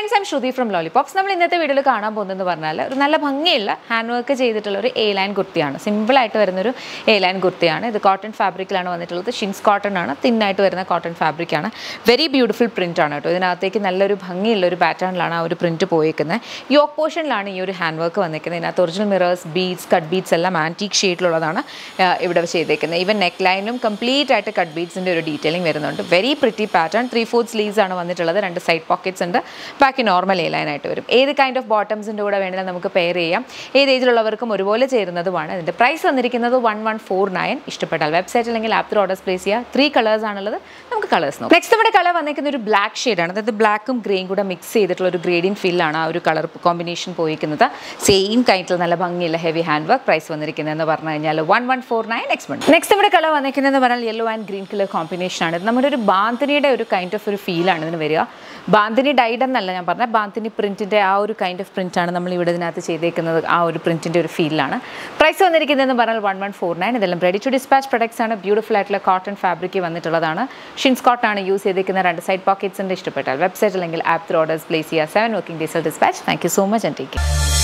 friends I'm Shruti from Lollipops നമ്മൾ ഇന്നത്തെ വീഡിയോയിൽ കാണാൻ പോകുന്നതെന്ന് പറഞ്ഞാൽ ഒരു നല്ല ഭംഗിയുള്ള ഹാൻഡ് വർക്ക് ചെയ്തിട്ടുള്ള ഒരു എ ലൈൻ കുർത്തിയാണ് സിമ്പിളായിട്ട് വരുന്നൊരു എ ലൈൻ കുർത്തിയാണ് ഇത് കോട്ടൺ ഫാബ്രിക്കിലാണ് വന്നിട്ടുള്ളത് ഷിൻസ് കോട്ടൺ ആണ് തിന്നായിട്ട് വരുന്ന കോട്ടൺ ഫാബ്രിക് ആണ് വെരി ബ്യൂട്ടിഫുൾ പ്രിൻ്റ് ആണ് കേട്ടോ ഇതിനകത്തേക്ക് നല്ലൊരു ഭംഗിയുള്ള ഒരു പാറ്റേണിലാണ് ആ ഒരു പ്രിൻറ്റ് പോയേക്കുന്നത് യോക്ക് പോർഷനിലാണ് ഈ ഒരു ഹാൻഡ് വർക്ക് വന്നിരിക്കുന്നത് ഇതിനകത്ത് original mirrors beads cut beads എല്ലാം ആൻറ്റീക് ഷെയ്ഡിലുള്ളതാണ് ഇവിടെ ചെയ്തേക്കുന്നത് ഈവൻ നെക്ക് ലൈനും കംപ്ലീറ്റ് ആയിട്ട് കട്ട് ബീഡ്സിൻ്റെ ഒരു ഡീറ്റെയിലിംഗ് വരുന്നുണ്ട് very pretty pattern three fourth sleeves ആണ് വന്നിട്ടുള്ളത് രണ്ട് സൈഡ് പോക്കറ്റ്സ് ഉണ്ട് ബാക്കി നോർമൽ എ ലൈൻ ആയിട്ട് വരും ഏത് കൈൻഡ് ഓഫ് ബോട്ടംസിൻ്റെ കൂടെ വേണമെങ്കിലും നമുക്ക് പെയർ ചെയ്യാം ഏത് ഏജിലുള്ളവർക്കും ഒരുപോലെ ചേരുന്നതുമാണ് ഇതിൻ്റെ പ്രൈസ് വന്നിരിക്കുന്നത് വൺ വൺ ഫോർ നയൻ ഇഷ്ടപ്പെട്ടാൽ വെബ്സൈറ്റ് അല്ലെങ്കിൽ ആപ്പിൽ ഓർഡേഴ്സ് പ്ലേസ് ചെയ്യുക ത്രീ കളേഴ്സ് ആണുള്ളത് നമുക്ക് കളേഴ്സ് നോക്കാം നെക്സ്റ്റ് നമ്മുടെ കളർ വന്നിരിക്കുന്ന ഒരു ബ്ലാക്ക് ഷെയ്ഡാണ് അതായത് ബ്ലാക്കും ഗ്രേയും കൂടെ മിക്സ് ചെയ്തിട്ടുള്ള ഒരു ഗ്രേഡിയൻ ഫില്ലാണ് ആ ഒരു കളർ കോമ്പിനേഷൻ പോയിരിക്കുന്നത് സെയിം കൈൻഡിൽ നല്ല ഭംഗിയുള്ള ഹെവി ഹാൻഡ് വർക്ക് പ്രൈസ് വന്നിരിക്കുന്നതെന്ന് പറഞ്ഞു കഴിഞ്ഞാൽ one one four nine next month next നമ്മുടെ കളർ വന്നിരിക്കുന്നതെന്ന് പറഞ്ഞാൽ yellow and green colour combination ആണ് ഇത് നമ്മുടെ ഒരു ബാന്തിനിയുടെ ഒരു കൈൻഡ് ഓഫ് ഒരു ഫീലാണ് ഇതിന് വരിക ബാന്തിനി ഡൈഡ് എന്നല്ല ഞാൻ പറഞ്ഞത് ബാന്തിനി പ്രിൻറ്റിൻ്റെ ആ ഒരു കൈൻഡ് ഓഫ് പ്രിൻ്റാണ് നമ്മൾ ഇവിടെ ഇതിനകത്ത് ചെയ്തേക്കുന്നത് ആ ഒരു പ്രിൻറ്റിൻ്റെ ഒരു ഫീലാണ് പ്രൈസ് വന്നിരിക്കുന്നതെന്ന് പറഞ്ഞാൽ വൺ വൺ ഫോർ നയൻ ഇതെല്ലാം റെഡി ടു ഡിസ്പാച്ച് പ്രൊഡക്ട്സ് ആണ് ബ്യൂട്ടിഫുൾ ആയിട്ടുള്ള കോട്ടൺ ഫാബ്രിക് വന്നിട്ടുള്ളതാണ് ഷിൻസ് കോട്ടൺ ആണ് യൂസ് ചെയ്തിരിക്കുന്ന രണ്ട് സൈഡ് പോക്കറ്റ്സിൻ്റെ ഇഷ്ടപ്പെട്ടാൽ വെബ്സൈറ്റ് അല്ലെങ്കിൽ ആപ്പ് ത്രൂ ഓർഡേഴ്സ് പ്ലേസ് ചെയ്യുക സെവൻ വർക്കിംഗ് ഡേയ്സിൽ dispatch thank you so much and take